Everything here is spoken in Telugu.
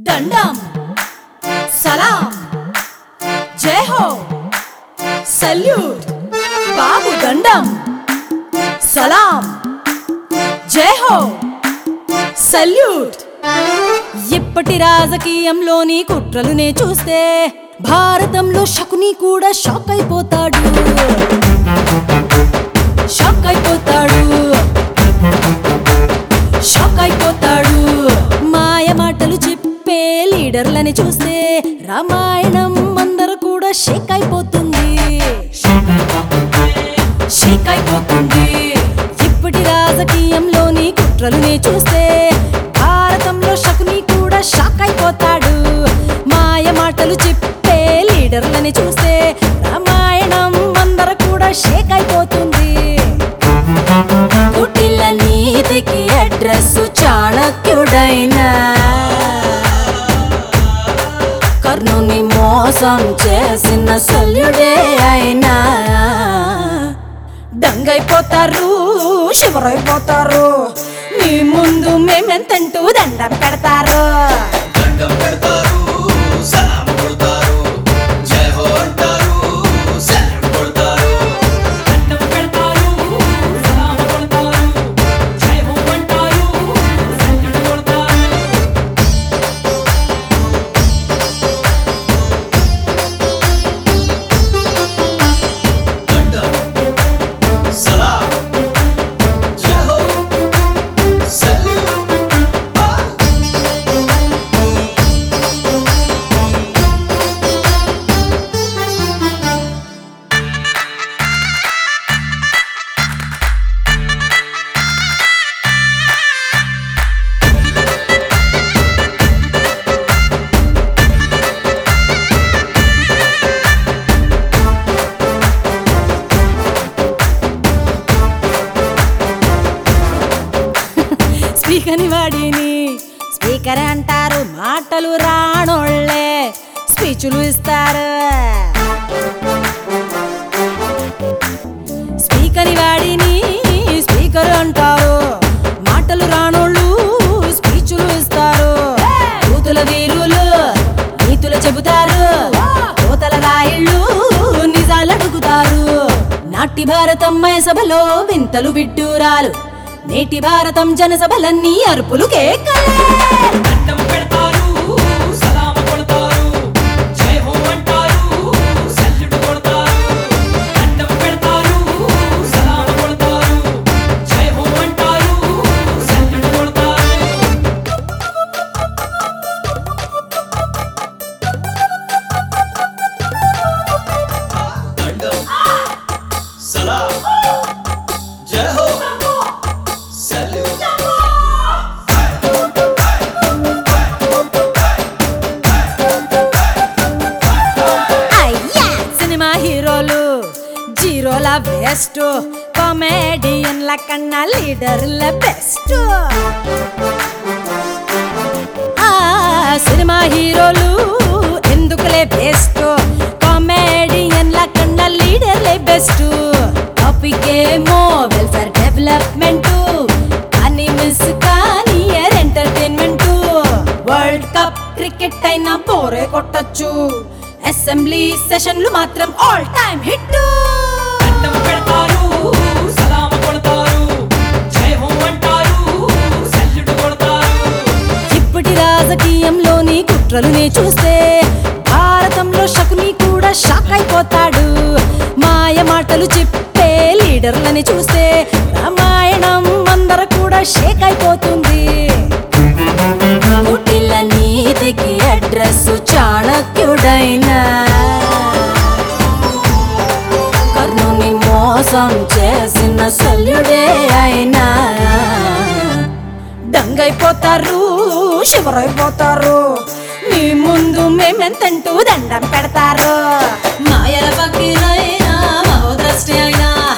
దండం సలాం జై హో సల్యూట్ బాబు దండం సలాం జై హో సల్యూట్ ఇప్పటి రాజకీయంలోని కుట్రలునే చూస్తే భారతంలో శకుని కూడా షాక్ అయిపోతాడు షాక్ అయిపోతాడు షాక్ అయిపోతాడు మాయ మాటలు చెప్పే లీడర్లని చూస్తే రామాయణం అందరూ కూడా షేక్ అయిపోతుంది షేక్ అయిపోతుంది ఇప్పటి రాజకీయంలోని కుట్రలునే చూస్తే భారతంలో శకుని కూడా షాక్ అయిపోతాడు మాయ మాటలు చెప్పే లీడర్లని చూస్తే రామాయణం అందరూ కూడా షేక్ అయిపోతుంది కుటిల నీతికి అడ్రస్ చాణక్యుడైనా కర్ణుని మోసం చేసిన శల్యుడే అయినా దంగైపోతారు శివరైపోతారు మీ ముందు మేమెంతంటూ దండం పెడతారు దండం పెడతారు సలాం కొడతారు జై హో అంటారు సలాం కొడతారు దండం పెడతారు సలాం కొడతారు జై హో అంటారు సల్యూట్ కొడతారు దండం సలాం జై హో సల్యూట్ స్పీకర్ని వాడిని స్పీకర్ అంటారు మాటలు రానోళ్ళే స్పీచ్లు ఇస్తారు స్పీకర్ వాడిని స్పీకర్ అంటారు మాటలు రానోళ్ళు స్పీచ్లు ఇస్తారు కూతుల వీరులు నీతులు చెబుతారు కోతల రాయిళ్ళు నిజాలు అడుగుతారు నాటి భారతం మయ సభలో వింతలు బిడ్డూరాలు నేటి భారతం జనసభలన్నీ అరుపులు కేకలే దండం పెడతారు సలాం కొడతారు జై హో అంటారు సల్యూట్ కొడతారు దండం పెడతారు సలాం కొడతారు జై హో అంటారు సల్యూట్ కొడతారు దండం సలాం జై హో సల్యూట్ అయ్యా సినిమా హీరోలు జీరోల బెస్ట్ కామెడియన్ల కన్నా లీడర్ల బెస్ట్ ఆ సినిమా హీరోలు ఎందుకులే బెస్ట్ కామెడియన్ల కన్నా లీడర్లే బెస్ట్ టాపిక్ ఏమో వెల్ఫేర్ డెవలప్మెంట్ అని మిస్ కానీ ఎంటర్టైన్మెంట్ వరల్డ్ కప్ క్రికెట్ అయినా పోరే కొట్టచ్చు అసెంబ్లీ సెషన్లు మాత్రం ఆల్ టైమ్ హిట్ దండం పెడతారు సలాం కొడతారు జై హో అంటారు సల్యూట్ కొడతారు ఇప్పటి రాజకీయంలోని కుట్రలునే చూస్తే భారతంలో శకుని కూడా షాక్ అయిపోతాడు మాయ మాటలు చెప్పే లీడర్లని చూస్తే రామాయణం అందరూ కూడా షేక్ అయిపోతుంది కుటిల నీతికి అడ్రస్ చాణక్యుడైనా కర్ణుని మోసం చేసిన శల్యుడే అయినా దంగైపోతారు శివరైపోతారు మీ ముందు మేమెంతంటూ దండం పెడతారు మాయల పక్కిరైనా మహోదృష్టి అయినా